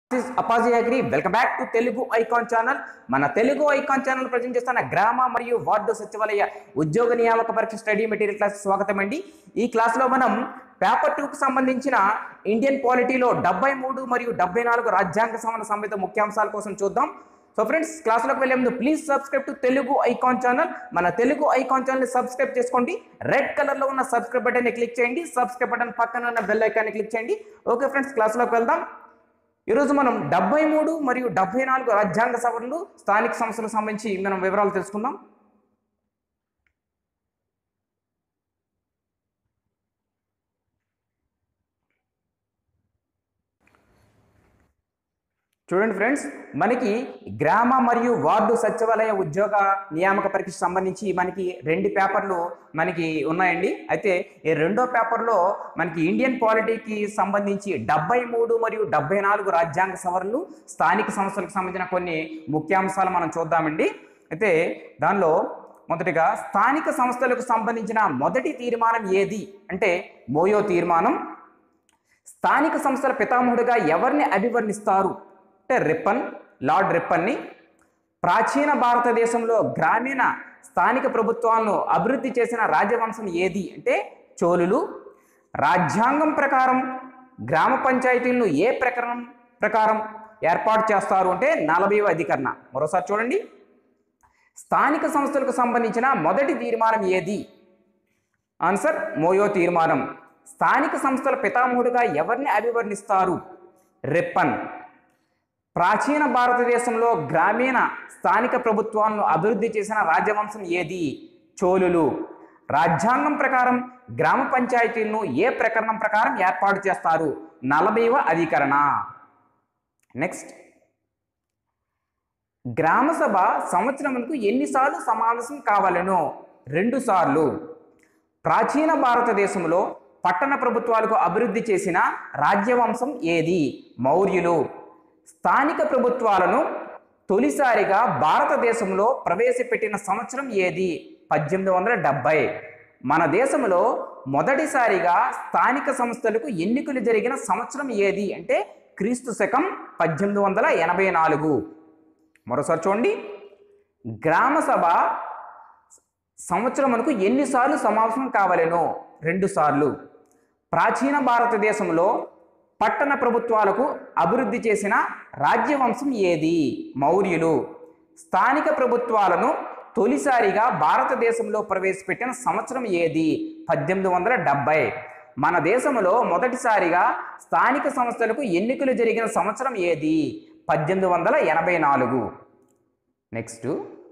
this అపాజీ అగ్రి welcome back to Telugu icon channel మన తెలుగు ఐకాన్ ఛానల్ ప్రజెంట్ చేస్తున్న గ్రామ మరియు వార్డు సచివాలయ ఉద్యోగ నియామక పరీక్ష స్టడీ మెటీరియల్ క్లాస్ స్వాగతం అండి ఈ క్లాస్లో మనం పేపర్ టూకి సంబంధించిన ఇండియన్ పాలిటీలో డెబ్బై మూడు మరియు డెబ్బై నాలుగు రాజ్యాంగ సవరణ సంబంధిత ముఖ్యాంశాల కోసం చూద్దాం సో ఫ్రెండ్స్ క్లాస్లోకి వెళ్ళే ముందు please subscribe to Telugu icon channel మన తెలుగు ఐకాన్ ఛానల్ సబ్స్క్రైబ్ చేసుకోండి రెడ్ కలర్ లో ఉన్న సబ్స్క్రైబ్ బటన్ క్లిక్ చేయండి సబ్స్క్రైబ్ బటన్ పక్కన ఉన్న బెల్ ఐకాన్ క్లిక్ చేయండి ఓకే ఫ్రెండ్స్ క్లాస్లోకి వెళ్దాం ఈరోజు మనం డెబ్బై మూడు మరియు డెబ్బై నాలుగు రాజ్యాంగ సవరణలు స్థానిక సంస్థలకు సంబంధించి మనం వివరాలు తెలుసుకుందాం చూడండి ఫ్రెండ్స్ మనకి గ్రామ మరియు వార్డు సచివాలయ ఉద్యోగ నియామక పరీక్ష సంబంధించి మనకి రెండు పేపర్లు మనకి ఉన్నాయండి అయితే ఈ రెండో పేపర్లో మనకి ఇండియన్ పాలిటీకి సంబంధించి డెబ్బై మూడు మరియు డెబ్బై నాలుగు రాజ్యాంగ సవరణలు స్థానిక సంస్థలకు సంబంధించిన కొన్ని ముఖ్యాంశాలు మనం చూద్దామండి అయితే దానిలో మొదటిగా స్థానిక సంస్థలకు సంబంధించిన మొదటి తీర్మానం ఏది అంటే మోయో తీర్మానం స్థానిక సంస్థల పితామహుడిగా ఎవరిని అభివర్ణిస్తారు అంటే రిప్పన్ లార్డ్ రిప్పన్ని ప్రాచీన భారతదేశంలో గ్రామీణ స్థానిక ప్రభుత్వాలను అభివృద్ధి చేసిన రాజవంశం ఏది అంటే చోళులు రాజ్యాంగం ప్రకారం గ్రామ పంచాయతీలను ఏ ప్రకరణం ప్రకారం ఏర్పాటు చేస్తారు అంటే నలభైవ అధికరణ మరోసారి చూడండి స్థానిక సంస్థలకు సంబంధించిన మొదటి తీర్మానం ఏది ఆన్సర్ మోయో తీర్మానం స్థానిక సంస్థల పితామహుడిగా ఎవరిని అభివర్ణిస్తారు రిప్పన్ ప్రాచీన భారతదేశంలో గ్రామీణ స్థానిక ప్రభుత్వాలను అభివృద్ధి చేసిన రాజవంశం ఏది చోళులు రాజ్యాంగం ప్రకారం గ్రామ పంచాయతీలను ఏ ప్రకరణం ప్రకారం ఏర్పాటు చేస్తారు నలభైవ అధికరణ నెక్స్ట్ గ్రామసభ సంవత్సరమునకు ఎన్నిసార్లు సమావేశం కావాలను రెండు సార్లు ప్రాచీన భారతదేశంలో పట్టణ ప్రభుత్వాలకు అభివృద్ధి చేసిన రాజ్యవంశం ఏది మౌర్యులు స్థానిక ప్రభుత్వాలను తొలిసారిగా భారతదేశంలో ప్రవేశపెట్టిన సంవత్సరం ఏది పద్దెనిమిది వందల డెబ్బై మన దేశంలో మొదటిసారిగా స్థానిక సంస్థలకు ఎన్నికలు జరిగిన సంవత్సరం ఏది అంటే క్రీస్తు శకం పద్దెనిమిది వందల ఎనభై నాలుగు మరోసారి చూడండి గ్రామసభ సంవత్సరమునకు ఎన్నిసార్లు సమావేశం కావలెను రెండు సార్లు ప్రాచీన భారతదేశంలో పట్టణ ప్రభుత్వాలకు అభివృద్ధి చేసిన రాజ్యవంశం ఏది మౌర్యులు స్థానిక ప్రభుత్వాలను తొలిసారిగా భారతదేశంలో ప్రవేశపెట్టిన సంవత్సరం ఏది పద్దెనిమిది వందల డెబ్బై మన దేశంలో మొదటిసారిగా స్థానిక సంస్థలకు ఎన్నికలు జరిగిన సంవత్సరం ఏది పద్దెనిమిది వందల ఎనభై నాలుగు నెక్స్ట్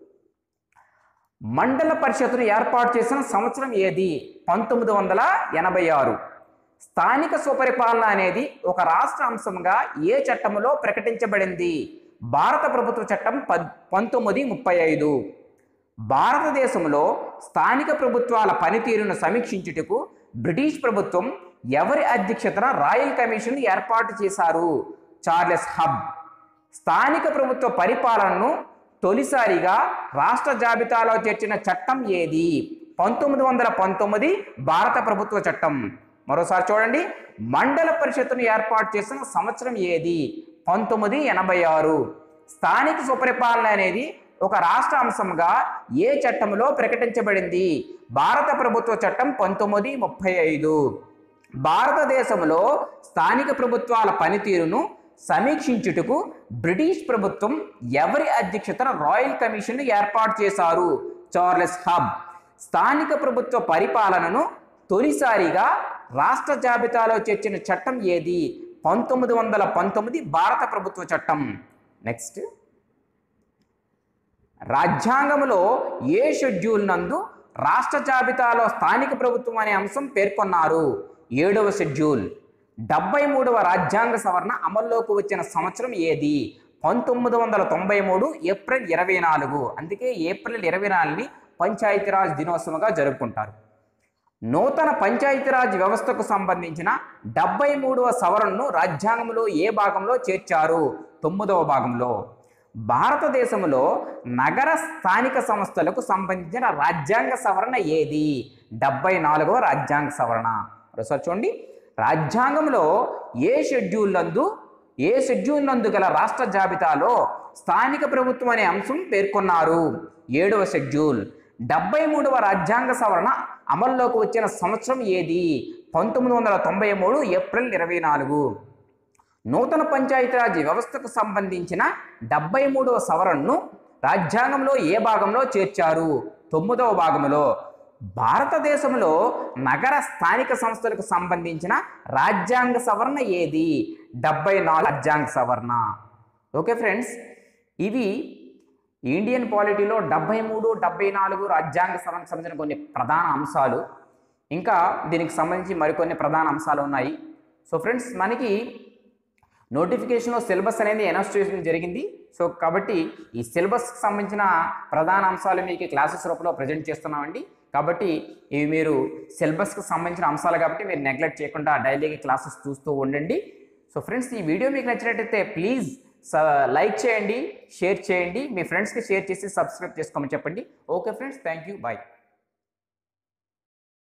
మండల పరిషత్తును ఏర్పాటు చేసిన సంవత్సరం ఏది పంతొమ్మిది వందల ఎనభై ఆరు స్థానిక సుపరిపాలన అనేది ఒక రాష్ట్ర అంశంగా ఏ చట్టంలో ప్రకటించబడింది భారత ప్రభుత్వ చట్టం పద్ పంతొమ్మిది ముప్పై ఐదు భారతదేశంలో స్థానిక ప్రభుత్వాల పనితీరును సమీక్షించుటకు బ్రిటిష్ ప్రభుత్వం ఎవరి అధ్యక్షతన రాయల్ కమిషన్ ఏర్పాటు చేశారు చార్లెస్ హబ్ స్థానిక ప్రభుత్వ పరిపాలనను తొలిసారిగా రాష్ట్ర జాబితాలో చేర్చిన చట్టం ఏది పంతొమ్మిది వందల పంతొమ్మిది భారత ప్రభుత్వ చట్టం మరోసారి చూడండి మండల పరిషత్తును ఏర్పాటు చేసిన సంవత్సరం ఏది పంతొమ్మిది ఎనభై ఆరు స్థానిక సుపరిపాలన అనేది ఒక రాష్ట్ర అంశంగా ఏ చట్టంలో ప్రకటించబడింది భారత ప్రభుత్వ చట్టం పంతొమ్మిది ముప్పై ఐదు భారతదేశంలో స్థానిక ప్రభుత్వాల పనితీరును సమీక్షించుటకు బ్రిటిష్ ప్రభుత్వం ఎవరి అధ్యక్షతన రాయల్ కమిషన్ ఏర్పాటు చేశారు చార్లెస్ హబ్ స్థానిక ప్రభుత్వ పరిపాలనను తొలిసారిగా రాష్ట్ర జాబితాలో చేర్చిన చట్టం ఏది పంతొమ్మిది వందల పంతొమ్మిది భారత ప్రభుత్వ చట్టం నెక్స్ట్ రాజ్యాంగంలో ఏ షెడ్యూల్ నందు రాష్ట్ర జాబితాలో స్థానిక ప్రభుత్వం అనే అంశం పేర్కొన్నారు ఏడవ షెడ్యూల్ డెబ్బై మూడవ రాజ్యాంగ సవరణ అమల్లోకి వచ్చిన సంవత్సరం ఏది పంతొమ్మిది వందల తొంభై మూడు ఏప్రిల్ ఇరవై నాలుగు అందుకే ఏప్రిల్ ఇరవై నాలుగుని పంచాయతీరాజ్ దినోత్సవంగా జరుపుకుంటారు నూతన పంచాయతీరాజ్ వ్యవస్థకు సంబంధించిన డెబ్బై మూడవ సవరణను రాజ్యాంగంలో ఏ భాగంలో చేర్చారు తొమ్మిదవ భాగంలో భారతదేశంలో నగర స్థానిక సంస్థలకు సంబంధించిన రాజ్యాంగ సవరణ ఏది డెబ్బై నాలుగవ రాజ్యాంగ సవరణ ఒకసారి చూడండి రాజ్యాంగంలో ఏ షెడ్యూల్ నందు ఏ షెడ్యూల్ నందు గల రాష్ట్ర జాబితాలో స్థానిక ప్రభుత్వం అనే అంశం పేర్కొన్నారు ఏడవ షెడ్యూల్ డెబ్బై మూడవ రాజ్యాంగ సవరణ అమల్లోకి వచ్చిన సంవత్సరం ఏది పంతొమ్మిది వందల తొంభై మూడు ఏప్రిల్ ఇరవై నాలుగు నూతన పంచాయతీరాజ్ వ్యవస్థకు సంబంధించిన డెబ్బై మూడవ సవరణను రాజ్యాంగంలో ఏ భాగంలో చేర్చారు తొమ్మిదవ భాగంలో భారతదేశంలో నగర స్థానిక సంస్థలకు సంబంధించిన రాజ్యాంగ సవరణ ఏది డెబ్బై నాలుగు రాజ్యాంగ సవరణ ఓకే ఫ్రెండ్స్ ఇవి ఇండియన్ పాలిటీలో డెబ్బై మూడు డెబ్బై నాలుగు రాజ్యాంగ సవరణకు సంబంధించిన కొన్ని ప్రధాన అంశాలు ఇంకా దీనికి సంబంధించి మరికొన్ని ప్రధాన అంశాలు ఉన్నాయి సో ఫ్రెండ్స్ మనకి నోటిఫికేషన్లో సిలబస్ అనేది అనౌన్స్ చేయడం జరిగింది సో కాబట్టి ఈ సిలబస్కి సంబంధించిన ప్రధాన అంశాలు మీకు క్లాసెస్ రూపంలో ప్రజెంట్ చేస్తున్నామండి కాబట్టి ఇవి మీరు సిలబస్కి సంబంధించిన అంశాలు కాబట్టి మీరు నెగ్లెక్ట్ చేయకుండా డైలీగా క్లాసెస్ చూస్తూ ఉండండి సో ఫ్రెండ్స్ ఈ వీడియో మీకు నచ్చినట్టయితే ప్లీజ్ లైక్ చేయండి షేర్ చేయండి మీ ఫ్రెండ్స్కి షేర్ చేసి సబ్స్క్రైబ్ చేసుకోమని చెప్పండి okay friends thank you bye